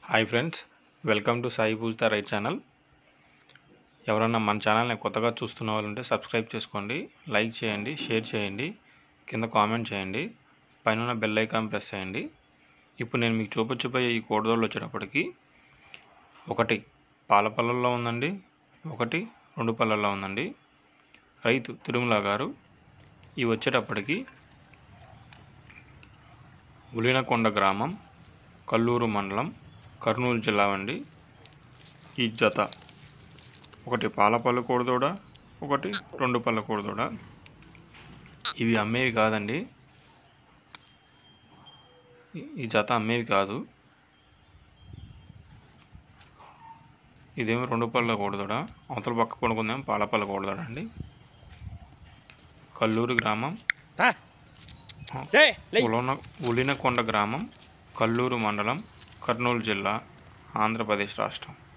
hi friends welcome to Sai Poojitha right channel ఎవరన్నా మన ఛానల్ని కొత్తగా చూస్తున్న వాళ్ళు ఉంటే సబ్స్క్రైబ్ చేసుకోండి లైక్ చేయండి షేర్ చేయండి కింద కామెంట్ చేయండి పైన ఉన్న బెల్ ఐకాన్ ప్రెస్ చేయండి ఇప్పుడు నేను మీకు చూపించబోయే ఈ కోడదోళ్ళు వచ్చేటప్పటికి ఒకటి పాల పళ్ళల్లో ఉందండి ఒకటి రెండు పళ్ళల్లో ఉందండి రైతు తిరుమల గారు ఇవి వచ్చేటప్పటికి ఉలినకొండ గ్రామం కల్లూరు మండలం కర్నూలు జిల్లా అండి ఈ జత ఒకటి పాల పళ్ళు కోడదూడ ఒకటి రెండు పళ్ళ కోడదూడ ఇవి అమ్మేవి కాదండి ఈ- ఈ జత అమ్మేవి కాదు ఇదేమో రెండు పళ్ళ కోడదూడ అవతల పక్క కొనుక్కుందేమో పాల పళ్ళ కోడదూడ అండి కల్లూరు గ్రామం ఉలన ఉలినకొండ గ్రామం కల్లూరు మండలం కర్నూలు జిల్లా ఆంధ్రప్రదేశ్ రాష్ట్రం